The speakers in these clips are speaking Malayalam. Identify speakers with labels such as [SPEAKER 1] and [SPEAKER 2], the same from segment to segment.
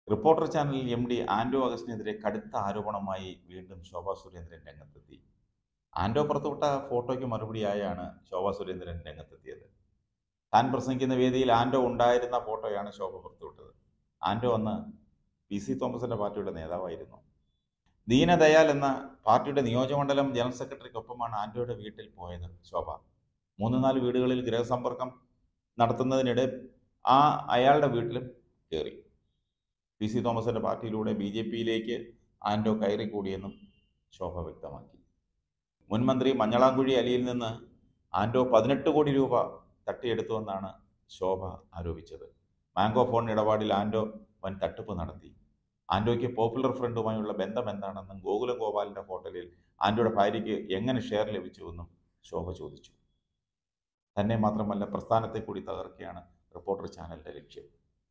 [SPEAKER 1] reporter channel M D Anto അഗസ്റ്റിനെതിരെ കടുത്ത ആരോപണമായി വീണ്ടും ശോഭാ സുരേന്ദ്രൻ രംഗത്തെത്തി ആൻഡോ പുറത്തുവിട്ട ഫോട്ടോയ്ക്ക് മറുപടിയായാണ് ശോഭാ സുരേന്ദ്രൻ രംഗത്തെത്തിയത് താൻ പ്രസംഗിക്കുന്ന വേദിയിൽ ആൻഡോ ഉണ്ടായിരുന്ന ഫോട്ടോയാണ് ശോഭ പുറത്തുവിട്ടത് ആൻഡോ അന്ന് പി സി തോമസിന്റെ പാർട്ടിയുടെ നേതാവായിരുന്നു ദീനദയാൽ എന്ന പാർട്ടിയുടെ നിയോജകമണ്ഡലം ജനറൽ സെക്രട്ടറിക്കൊപ്പമാണ് ആൻഡോയുടെ വീട്ടിൽ പോയത് ശോഭ മൂന്ന് നാല് വീടുകളിൽ ഗൃഹസമ്പർക്കം നടത്തുന്നതിനിടെ ആ അയാളുടെ വീട്ടിലും കയറി പി സി തോമസിന്റെ പാർട്ടിയിലൂടെ ബി ജെ പിയിലേക്ക് ആൻഡോ കയറിക്കൂടിയെന്നും ശോഭ വ്യക്തമാക്കി മുൻ മന്ത്രി മഞ്ഞളാംകുഴി അലിയിൽ നിന്ന് ആൻഡോ പതിനെട്ട് കോടി രൂപ തട്ടിയെടുത്തുവെന്നാണ് ശോഭ ആരോപിച്ചത് മാംഗോ ഫോൺ ഇടപാടിൽ ആൻഡോ വൻ തട്ടിപ്പ് നടത്തി ആൻഡോയ്ക്ക് പോപ്പുലർ ഫ്രണ്ടുമായുള്ള ബന്ധം എന്താണെന്നും ഗോകുലം ഗോപാലിന്റെ ഹോട്ടലിൽ ആൻഡോയുടെ ഭാര്യയ്ക്ക് എങ്ങനെ ഷെയർ ലഭിച്ചുവെന്നും ശോഭ ചോദിച്ചു തന്നെ മാത്രമല്ല പ്രസ്ഥാനത്തെ കൂടി തകർക്കുകയാണ് റിപ്പോർട്ടർ ചാനലിന്റെ ലക്ഷ്യം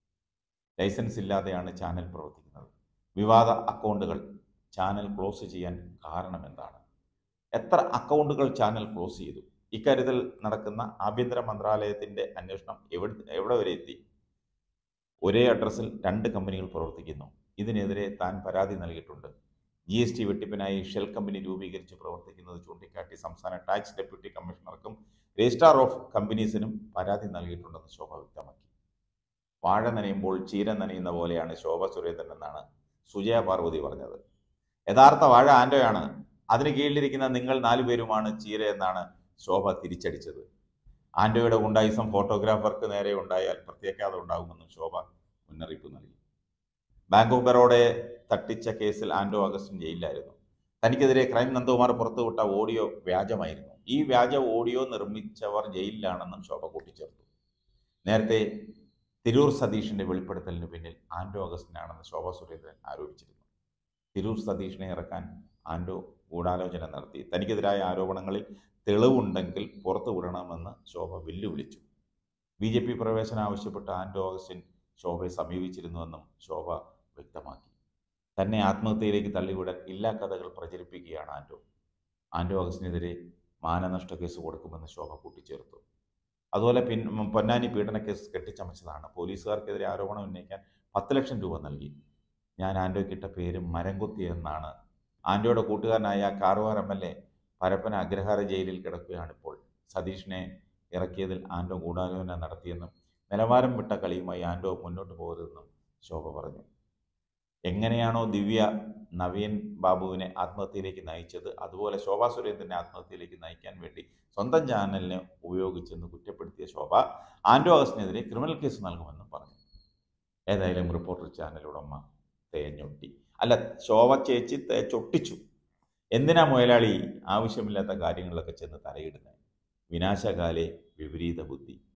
[SPEAKER 1] ലൈസൻസ് ഇല്ലാതെയാണ് ചാനൽ പ്രവർത്തിക്കുന്നത് വിവാദ അക്കൗണ്ടുകൾ ചാനൽ ക്ലോസ് ചെയ്യാൻ കാരണം എന്താണ് എത്ര അക്കൗണ്ടുകൾ ചാനൽ ക്ലോസ് ചെയ്തു ഇക്കാര്യത്തിൽ നടക്കുന്ന ആഭ്യന്തര മന്ത്രാലയത്തിന്റെ അന്വേഷണം എവിടെ എവിടെ വരെ എത്തി ഒരേ അഡ്രസ്സിൽ രണ്ട് കമ്പനികൾ പ്രവർത്തിക്കുന്നു ഇതിനെതിരെ താൻ പരാതി നൽകിയിട്ടുണ്ട് ജി എസ് ടി വെട്ടിപ്പിനായി ഷെൽ കമ്പനി രൂപീകരിച്ച് പ്രവർത്തിക്കുന്നത് ചൂണ്ടിക്കാട്ടി സംസ്ഥാന ടാക്സ് ഡെപ്യൂട്ടി കമ്മീഷണർക്കും രജിസ്ട്രാർ ഓഫ് കമ്പനീസിനും പരാതി നൽകിയിട്ടുണ്ടെന്ന് ശോഭ വ്യക്തമാക്കി വാഴ നനയുമ്പോൾ ചീര നനയുന്ന പോലെയാണ് ശോഭ സുരേന്ദ്രൻ എന്നാണ് സുജയ പാർവതി പറഞ്ഞത് യഥാർത്ഥ വാഴ ആൻഡോയാണ് അതിന് കീഴിലിരിക്കുന്ന നിങ്ങൾ നാലുപേരുമാണ് ചീര എന്നാണ് ശോഭ തിരിച്ചടിച്ചത് ആൻഡോയുടെ ഗുണ്ടായിസം ഫോട്ടോഗ്രാഫർക്ക് നേരെ ഉണ്ടായാൽ പ്രത്യേകത ഉണ്ടാകുമെന്നും ശോഭ മുന്നറിയിപ്പ് നൽകി ബാങ്ക് ഓഫ് ബറോഡയെ തട്ടിച്ച കേസിൽ ആൻഡോ അഗസ്റ്റിൻ ജയിലിലായിരുന്നു തനിക്കെതിരെ ക്രൈം നന്ദകുമാർ പുറത്തുവിട്ട ഓഡിയോ വ്യാജമായിരുന്നു ഈ വ്യാജ ഓഡിയോ നിർമ്മിച്ചവർ ജയിലിലാണെന്നും ശോഭ കൂട്ടിച്ചേർത്തു നേരത്തെ തിരൂർ സതീഷിന്റെ വെളിപ്പെടുത്തലിന് പിന്നിൽ ആൻഡോ അഗസ്റ്റിനാണെന്ന് ശോഭ സുരേന്ദ്രൻ ആരോപിച്ചിരുന്നു തിരൂർ സതീഷിനെ ഇറക്കാൻ ആൻഡോ ഗൂഢാലോചന നടത്തി തനിക്കെതിരായ ആരോപണങ്ങളിൽ തെളിവുണ്ടെങ്കിൽ പുറത്തു വിടണമെന്ന് ശോഭ വെല്ലുവിളിച്ചു ബി ജെ പി പ്രവേശനം ആവശ്യപ്പെട്ട ആൻഡോ അഗസ്റ്റിൻ ശോഭയെ സമീപിച്ചിരുന്നുവെന്നും ശോഭ വ്യക്തമാക്കി തന്നെ ആത്മഹത്യയിലേക്ക് തള്ളിവിടാൻ ഇല്ലാ കഥകൾ പ്രചരിപ്പിക്കുകയാണ് ആൻഡോ ആൻഡോ അഗസ്റ്റിനെതിരെ മാനനഷ്ട കേസ് കൊടുക്കുമെന്ന് ശോഭ കൂട്ടിച്ചേർത്തു അതുപോലെ പിൻ പൊന്നാനി പീഡന കേസ് കെട്ടിച്ചമച്ചതാണ് പോലീസുകാർക്കെതിരെ ആരോപണം ഉന്നയിക്കാൻ പത്ത് ലക്ഷം രൂപ നൽകി ഞാൻ ആൻഡോയ്ക്കിട്ട പേര് മരംകുത്തി എന്നാണ് ആൻഡോയുടെ കൂട്ടുകാരനായ Karwar M L A Parappana Agrahara ജയിലിൽ കിടക്കുകയാണിപ്പോൾ സതീഷിനെ ഇറക്കിയതിൽ ആൻഡോ ഗൂഢാലോചന നടത്തിയെന്നും നിലവാരം വിട്ട കളിയുമായി ആൻഡോ മുന്നോട്ട് പോകരുതെന്നും ശോഭ പറഞ്ഞു എങ്ങനെയാണോ ദിവ്യ നവീൻ ബാബുവിനെ ആത്മഹത്യയിലേക്ക് നയിച്ചത് അതുപോലെ ശോഭാ സുരേന്ദ്രനെ ആത്മഹത്യയിലേക്ക് നയിക്കാൻ വേണ്ടി സ്വന്തം ചാനലിനെ ഉപയോഗിച്ചെന്ന് കുറ്റപ്പെടുത്തിയ ശോഭ ആൻഡോ അഗസ്റ്റിനെതിരെ ക്രിമിനൽ കേസ് നൽകുമെന്നും പറഞ്ഞു ഏതായാലും റിപ്പോർട്ടർ ചാനൽ ഉടമ തേഞ്ഞൊട്ടി അല്ല ശോഭ ചേച്ചി തേച്ചൊട്ടിച്ചു എന്തിനാ മുതലാളി ആവശ്യമില്ലാത്ത കാര്യങ്ങളിലൊക്കെ ചെന്ന് തലയിടുന്നത് വിനാശകാലെ വിപരീത ബുദ്ധി